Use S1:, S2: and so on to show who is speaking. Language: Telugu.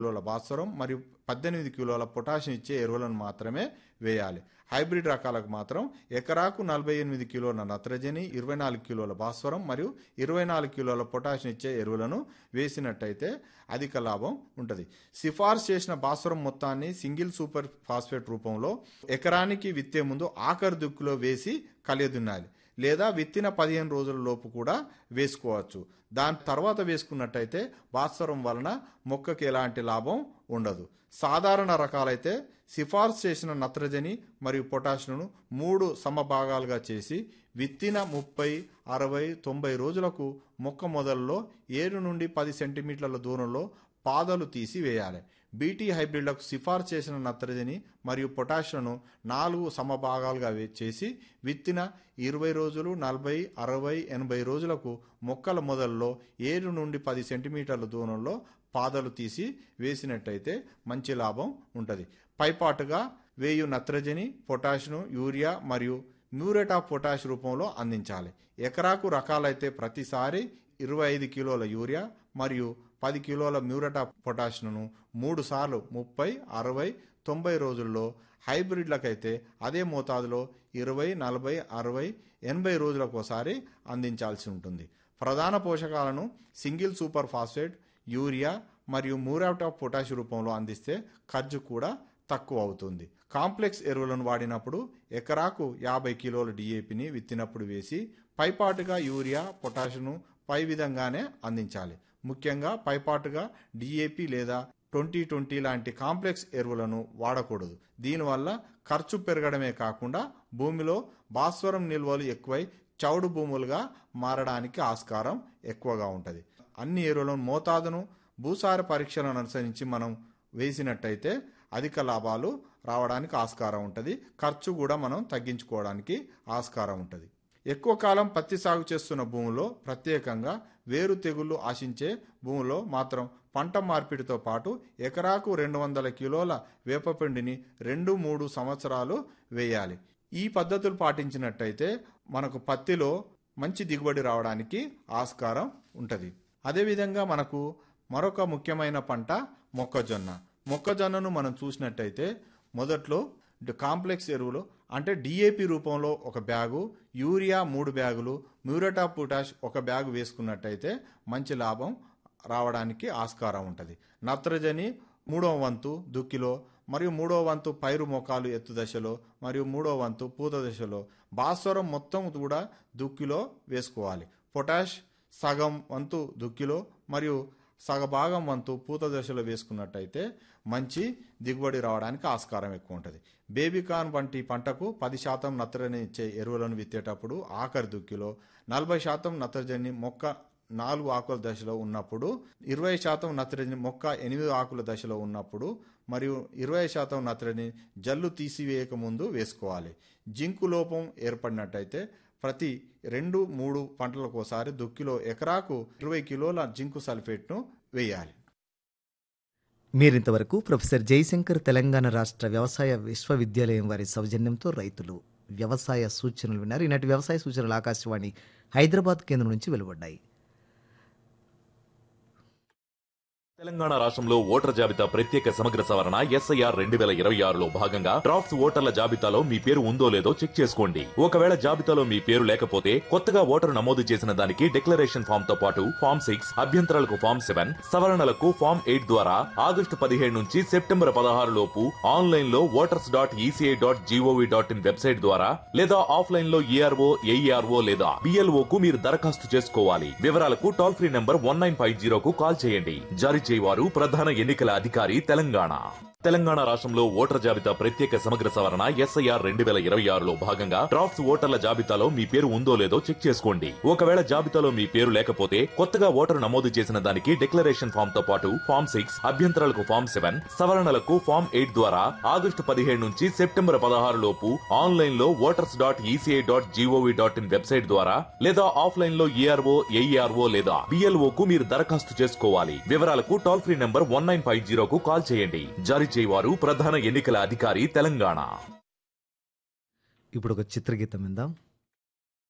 S1: కిలోల భాస్వరం మరియు పద్దెనిమిది కిలోల పొటాషియం ఇచ్చే ఎరువులను మాత్రమే వేయాలి హైబ్రిడ్ రకాలకు మాత్రం ఎకరాకు నలభై ఎనిమిది కిలోల నత్రజని ఇరవై నాలుగు కిలోల భాస్వరం మరియు ఇరవై నాలుగు కిలోల పొటాషియం ఇచ్చే ఎరువులను వేసినట్టయితే అధిక లాభం ఉంటుంది సిఫార్సు చేసిన భాస్వరం మొత్తాన్ని సింగిల్ సూపర్ ఫాస్ఫేట్ రూపంలో ఎకరానికి విత్తే ముందు ఆఖరి దుక్కులో వేసి కలియదున్నాలి లేదా విత్తిన పదిహేను రోజుల లోపు కూడా వేసుకోవచ్చు దాని తర్వాత వేసుకున్నట్టయితే భాస్వరం వలన మొక్కకి ఎలాంటి లాభం ఉండదు సాధారణ రకాలైతే సిఫార్సు చేసిన నత్రజని మరియు పొటాషియంను మూడు సమభాగాలుగా చేసి విత్తిన ముప్పై అరవై తొంభై రోజులకు మొక్క మొదల్లో ఏడు నుండి పది సెంటీమీటర్ల దూరంలో పాదలు తీసి వేయాలి బీటీ హైబ్రిడ్లకు సిఫార్సు చేసిన నత్రజని మరియు పొటాషియంను నాలుగు సమభాగాలుగా వే- చేసి విత్తిన ఇరవై రోజులు నలభై అరవై ఎనభై రోజులకు మొక్కల మొదల్లో ఏడు నుండి పది సెంటీమీటర్ల దూరంలో పాదలు తీసి వేసినట్టయితే మంచి లాభం ఉంటుంది పైపాటుగా వేయు నత్రజని పొటాషియం యూరియా మరియు మ్యూరేట్ ఆఫ్ పొటాష్ రూపంలో అందించాలి ఎకరాకు రకాలైతే ప్రతిసారి ఇరవై ఐదు కిలోల యూరియా మరియు పది కిలోల మ్యూరేట్ ఆఫ్ పొటాషియంను మూడు సార్లు ముప్పై అరవై తొంభై రోజుల్లో హైబ్రిడ్లకైతే అదే మోతాదులో ఇరవై నలభై అరవై ఎనభై రోజులకు ఒకసారి అందించాల్సి ఉంటుంది ప్రధాన పోషకాలను సింగిల్ సూపర్ ఫాస్ఫేట్ యూరియా మరియు మ్యూరేట్ ఆఫ్ పొటాష్ రూపంలో అందిస్తే ఖర్చు కూడా తక్కువ అవుతుంది కాంప్లెక్స్ ఎరువులను వాడినప్పుడు ఎకరాకు యాభై కిలోల డిఏపిని విత్తినప్పుడు వేసి పైపాటుగా యూరియా పొటాషియం పై విధంగానే అందించాలి ముఖ్యంగా పైపాటుగా డిఏపి లేదా ట్వంటీ ట్వంటీ లాంటి కాంప్లెక్స్ ఎరువులను వాడకూడదు దీనివల్ల ఖర్చు పెరగడమే కాకుండా భూమిలో భాస్వరం నిల్వలు ఎక్కువై చౌడు భూములుగా మారడానికి ఆస్కారం ఎక్కువగా ఉంటుంది అన్ని ఎరువులను మోతాదును భూసార పరీక్షలను అనుసరించి మనం వేసినట్టయితే అధిక లాభాలు రావడానికి ఆస్కారం ఉంటుంది ఖర్చు కూడా మనం తగ్గించుకోవడానికి ఆస్కారం ఉంటుంది ఎక్కువ కాలం పత్తి సాగు చేస్తున్న భూములో ప్రత్యేకంగా వేరు తెగుళ్లు ఆశించే భూములో మాత్రం పంట మార్పిడితో పాటు ఎకరాకు రెండు వందల కిలోల వేపపిండిని రెండు మూడు సంవత్సరాలు వేయాలి ఈ పద్ధతులు పాటించినట్టయితే మనకు పత్తిలో మంచి దిగుబడి రావడానికి ఆస్కారం ఉంటుంది అదేవిధంగా మనకు మరొక ముఖ్యమైన పంట మొక్కజొన్న మొక్కజొన్నను మనం చూసినట్టయితే మొదట్లో డి- కాంప్లెక్స్ ఎరువులు అంటే డిఏపి రూపంలో ఒక బ్యాగు యూరియా మూడు బ్యాగులు మ్యూరేట్ ఆఫ్ పొటాష్ ఒక బ్యాగు వేసుకున్నట్టయితే మంచి లాభం రావడానికి ఆస్కారం ఉంటుంది నత్రజని మూడవ వంతు దుక్కిలో మరియు మూడవ వంతు పైరు మొఖాలు ఎత్తు దశలో మరియు మూడవ వంతు పూత దశలో భాస్వరం మొత్తం కూడా దుక్కిలో వేసుకోవాలి పొటాష్ సగం వంతు దుక్కిలో మరియు సగభాగం వంతు పూత దశలో వేసుకున్నట్టయితే మంచి దిగుబడి రావడానికి ఆస్కారం ఎక్కువ ఉంటుంది బేబీకాన్ వంటి పంటకు పది శాతం నత్రజని ఇచ్చే ఎరువులను విత్తేటప్పుడు ఆఖరి దుక్కిలో నలభై శాతం నత్రజని మొక్క నాలుగు ఆకుల దశలో ఉన్నప్పుడు ఇరవై శాతం నత్రజని మొక్క ఎనిమిది ఆకుల దశలో ఉన్నప్పుడు మరియు ఇరవై శాతం నత్రజని జల్లు తీసివేయక ముందు వేసుకోవాలి జింకు లోపం ఏర్పడినట్టయితే ప్రతి రెండు మూడు పంటలకు ఒకసారి దుక్కిలో ఎకరాకు ఇరవై కిలోల జింకు సల్ఫేట్ను వేయాలి
S2: మీరింతవరకు ప్రొఫెసర్ జయశంకర్ తెలంగాణ రాష్ట్ర వ్యవసాయ విశ్వవిద్యాలయం వారి సౌజన్యంతో రైతులు వ్యవసాయ సూచనలు విన్నారు ఈనాటి వ్యవసాయ సూచనలు ఆకాశవాణి హైదరాబాద్ కేంద్రం నుంచి వెలువడ్డాయి
S3: తెలంగాణ రాష్ట్రంలో ఓటర్ జాబితా ప్రత్యేక సమగ్ర సవరణ ఎస్ఐఆర్ రెండు వేల ఇరవై ఆరులో భాగంగా డ్రాఫ్ట్స్ ఓటర్ల జాబితాలో మీ పేరు ఉందో లేదో చెక్ చేసుకోండి ఒకవేళ జాబితాలో మీ పేరు లేకపోతే కొత్తగా ఓటరు నమోదు చేసిన దానికి డిక్లరేషన్ ఫామ్ తో పాటు ఫామ్ సిక్స్ అభ్యంతరాలకు ఫామ్ సెవెన్ సవరణలకు ఫామ్ ఎయిట్ ద్వారా ఆగస్టు పదిహేడు నుంచి సెప్టెంబర్ పదహారు లోపు ఆన్లైన్ లో voters dot ECI dot GOV dot in website ద్వారా లేదా ఆఫ్లైన్ లో ఈఆర్ఓ ఏఈఆర్ఓ లేదా బిఎల్ఓ కు మీరు దరఖాస్తు చేసుకోవాలి వివరాలకు toll free number one nine five జీరోకు కాల్ చేయండి జారీ చేయవారు ప్రధాన ఎన్నికల అధికారి తెలంగాణ తెలంగాణ రాష్ట్రంలో ఓటర్ జాబితా ప్రత్యేక సమగ్ర సవరణ ఎస్ఐఆర్ రెండు వేల ఇరవై ఆరులో భాగంగా డ్రాఫ్ట్స్ ఓటర్ల జాబితాలో మీ పేరు ఉందో లేదో చెక్ చేసుకోండి ఒకవేళ జాబితాలో మీ పేరు లేకపోతే కొత్తగా ఓటరు నమోదు చేసిన దానికి డిక్లరేషన్ ఫామ్ తో పాటు ఫామ్ సిక్స్ అభ్యంతరాలకు ఫామ్ సెవెన్ సవరణలకు ఫామ్ ఎయిట్ ద్వారా ఆగస్టు పదిహేడు నుంచి సెప్టెంబర్ పదహారు లోపు ఆన్లైన్ లో voters dot ECI dot GOV dot in website ద్వారా లేదా ఆఫ్లైన్ లో ఈఆర్ఓ ఏఈఆర్ఓ లేదా బిఎల్ఓ కు మీరు దరఖాస్తు చేసుకోవాలి వివరాలకు toll free number one nine five జీరోకు కాల్ చేయండి జారీ చేయవారు ప్రధాన ఎన్నికల అధికారి తెలంగాణ
S2: ఇప్పుడు ఒక చిత్రగీతం విందాం